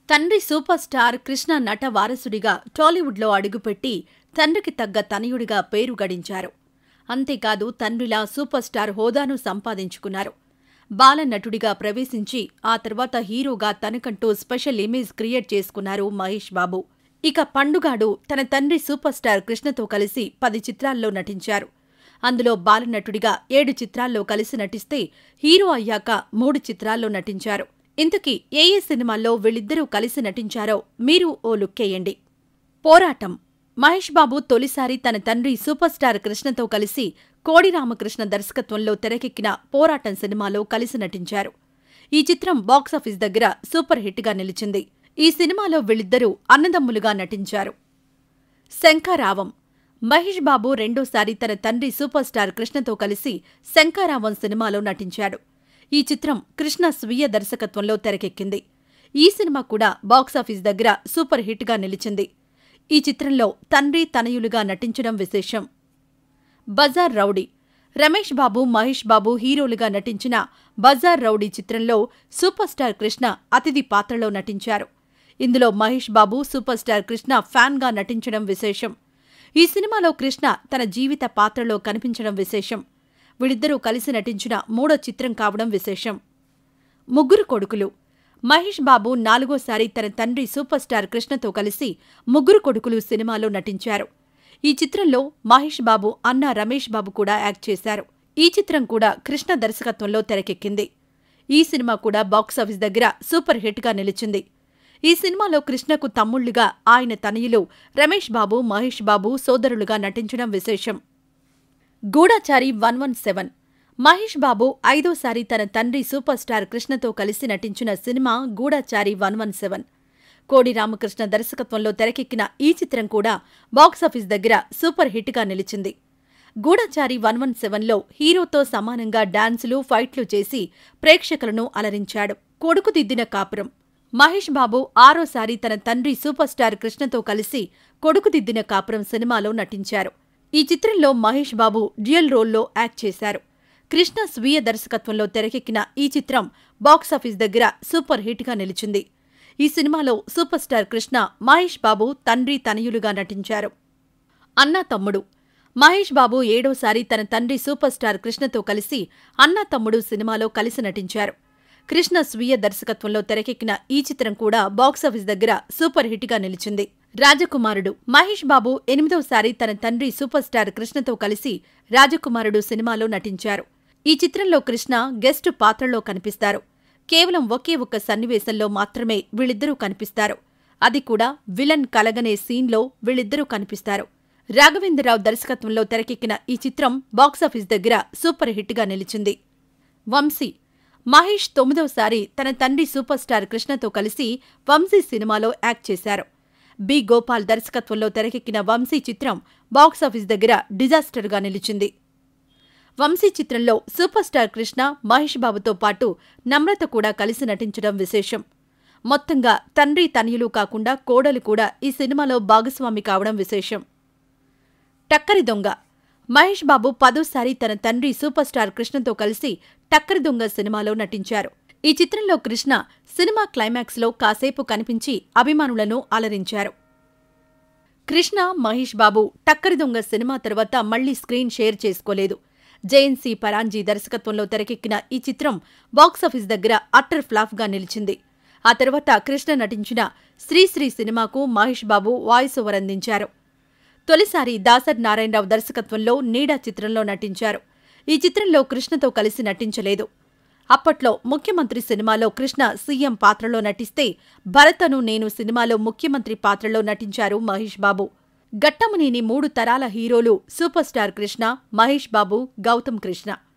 తండ్రి super star Krishna నట వారసుడిగా టాలీవుడ్లో అడుగుపెట్టి తండ్రికి తగ్గ తనయుడిగా పేరు గడించారు అంతేకాదు తండ్రిలా సూపర్ స్టార్ హోదాను సంపాదించుకున్నారు బాల నటుడిగా ప్రవేశించి ఆ తర్వాత హీరోగా తనకంటూ స్పెషల్ ఇమేజ్ క్రియేట్ చేసుకున్నారు మహేష్ బాబు ఇక పండుగాడు తన తండ్రి సూపర్ స్టార్ కృష్ణతో కలిసి పది చిత్రాల్లో నటించారు అందులో బాలనటుడిగా ఏడు చిత్రాల్లో కలిసి నటిస్తే హీరో అయ్యాక మూడు చిత్రాల్లో నటించారు ఇంతకీ ఏ ఏ సినిమాల్లో వీళ్ళిద్దరూ కలిసి నటించారో మీరు ఓ లుక్కేయండి పోరాటం మహేష్ బాబు తొలిసారి తన తండ్రి సూపర్ స్టార్ కృష్ణతో కలిసి కోడి రామకృష్ణ దర్శకత్వంలో తెరకెక్కిన పోరాటం సినిమాలో కలిసి నటించారు ఈ చిత్రం బాక్సాఫీస్ దగ్గర సూపర్ హిట్గా నిలిచింది ఈ సినిమాలో వీళ్ళిద్దరూ అన్నదమ్ములుగా నటించారు శంఖారావం మహేష్ బాబు రెండోసారి తన తండ్రి సూపర్ స్టార్ కృష్ణతో కలిసి శంఖారావం సినిమాలో నటించాడు ఈ చిత్రం కృష్ణ స్వీయ దర్శకత్వంలో తెరకెక్కింది ఈ సినిమా కూడా బాక్సాఫీస్ దగ్గర సూపర్ హిట్గా నిలిచింది ఈ చిత్రంలో తండ్రి తనయులుగా నటించడం విశేషం బజార్ రౌడీ రమేష్ బాబు మహేష్ బాబు హీరోలుగా నటించిన బజార్ రౌడీ చిత్రంలో సూపర్ స్టార్ కృష్ణ అతిథి పాత్రలో నటించారు ఇందులో మహేష్ బాబు సూపర్ స్టార్ కృష్ణ ఫ్యాన్గా నటించడం విశేషం ఈ సినిమాలో కృష్ణ తన జీవిత పాత్రలో కనిపించడం విశేషం వీళ్ళిద్దరూ కలిసి నటించిన మూడో చిత్రం కావడం విశేషం ముగ్గురు కొడుకులు మహేష్ బాబు నాలుగోసారి తన తండ్రి సూపర్ స్టార్ కృష్ణతో కలిసి ముగ్గురు కొడుకులు సినిమాలో నటించారు ఈ చిత్రంలో మహేష్ బాబు అన్న రమేష్ బాబు కూడా యాక్ట్ చేశారు ఈ చిత్రం కూడా కృష్ణ దర్శకత్వంలో తెరకెక్కింది ఈ సినిమా కూడా బాక్సాఫీస్ దగ్గర సూపర్ హిట్గా నిలిచింది ఈ సినిమాలో కృష్ణకు తమ్ముళ్లుగా ఆయన తనయులు రమేష్ బాబు మహేష్ బాబు సోదరులుగా నటించడం విశేషం Gudachari one one seven Mahesh Babu ఐదోసారి తన తండ్రి సూపర్ స్టార్ కృష్ణతో కలిసి నటించిన cinema Gudachari one one seven Kodi Ramakrishna దర్శకత్వంలో తెరకెక్కిన ఈ చిత్రం కూడా బాక్సాఫీస్ దగ్గర సూపర్ హిట్గా నిలిచింది గూఢచారి వన్ వన్ సెవెన్లో హీరోతో సమానంగా డాన్సులు ఫైట్లు చేసి ప్రేక్షకులను అలరించాడు కొడుకు దిద్దిన కాపురం మహేష్ బాబు ఆరోసారి తన తండ్రి సూపర్ స్టార్ కృష్ణతో కలిసి కొడుకు దిద్దిన కాపురం సినిమాలో నటించారు ఈ చిత్రంలో మహేష్ బాబు డ్యూయల్ రోల్లో యాక్ట్ చేశారు కృష్ణ స్వీయ దర్శకత్వంలో తెరకెక్కిన ఈ చిత్రం బాక్సాఫీస్ దగ్గర సూపర్ హిట్గా నిలిచింది ఈ సినిమాలో సూపర్ స్టార్ కృష్ణ మహేష్ బాబు తండ్రి తనయులుగా నటించారు అన్నా తమ్ముడు మహేష్ బాబు ఏడోసారి తన తండ్రి సూపర్ స్టార్ కృష్ణతో కలిసి అన్నా తమ్ముడు సినిమాలో కలిసి నటించారు కృష్ణ స్వీయ దర్శకత్వంలో తెరకెక్కిన ఈ చిత్రం కూడా బాక్సాఫీస్ దగ్గర సూపర్ హిట్గా నిలిచింది రాజకుమారుడు మహేష్ బాబు ఎనిమిదోసారి తన తండ్రి సూపర్ స్టార్ కృష్ణతో కలిసి రాజకుమారుడు సినిమాలో నటించారు ఈ చిత్రంలో కృష్ణ గెస్ట్ పాత్రలో కనిపిస్తారు కేవలం ఒకే ఒక్క సన్నివేశంలో మాత్రమే వీళ్ళిద్దరూ కనిపిస్తారు అది కూడా విలన్ కలగనే సీన్లో వీళ్ళిద్దరూ కనిపిస్తారు రాఘవేంద్రరావు దర్శకత్వంలో తెరకెక్కిన ఈ చిత్రం బాక్సాఫీస్ దగ్గర సూపర్ హిట్గా నిలిచింది వంశీ మహేష్ తొమ్మిదోసారి తన తండ్రి సూపర్ స్టార్ కృష్ణతో కలిసి వంశీ సినిమాలో యాక్ట్ చేశారు బి గోపాల్ దర్శకత్వంలో తెరకెక్కిన వంశీ చిత్రం బాక్సాఫీస్ దగ్గర డిజాస్టర్గా నిలిచింది వంశీ చిత్రంలో సూపర్ స్టార్ కృష్ణ మహేష్ బాబుతో పాటు నమ్రత కూడా కలిసి నటించడం విశేషం మొత్తంగా తండ్రి తనయులు కాకుండా కోడలు కూడా ఈ సినిమాలో భాగస్వామి కావడం విశేషం టక్కరి దొంగ మహేష్ బాబు పదోసారి తన తండ్రి సూపర్ స్టార్ కృష్ణతో కలిసి టక్కరి దొంగ సినిమాలో నటించారు ఈ చిత్రంలో కృష్ణ సినిమా క్లైమాక్స్లో కాసేపు కనిపించి అభిమానులను అలరించారు కృష్ణ మహేష్ బాబు టక్కరి దొంగ సినిమా తర్వాత మళ్లీ స్క్రీన్ షేర్ చేసుకోలేదు జేఎన్సీ పరాంజీ దర్శకత్వంలో తెరకెక్కిన ఈ చిత్రం బాక్సాఫీస్ దగ్గర అట్టర్ ఫ్లాప్గా నిలిచింది ఆ తర్వాత కృష్ణ నటించిన శ్రీశ్రీ సినిమాకు మహేష్ బాబు వాయిస్ ఓవర్ అందించారు తొలిసారి దాసర్ నారాయణరావు దర్శకత్వంలో నీడా చిత్రంలో నటించారు ఈ చిత్రంలో కృష్ణతో కలిసి నటించలేదు అప్పట్లో ముఖ్యమంత్రి సినిమాలో కృష్ణ సీఎం పాత్రలో నటిస్తే భరతను నేను సినిమాలో ముఖ్యమంత్రి పాత్రలో నటించారు మహేష్ బాబు గట్టమునేని మూడు తరాల హీరోలు సూపర్ స్టార్ కృష్ణ మహేష్ బాబు గౌతమ్ కృష్ణ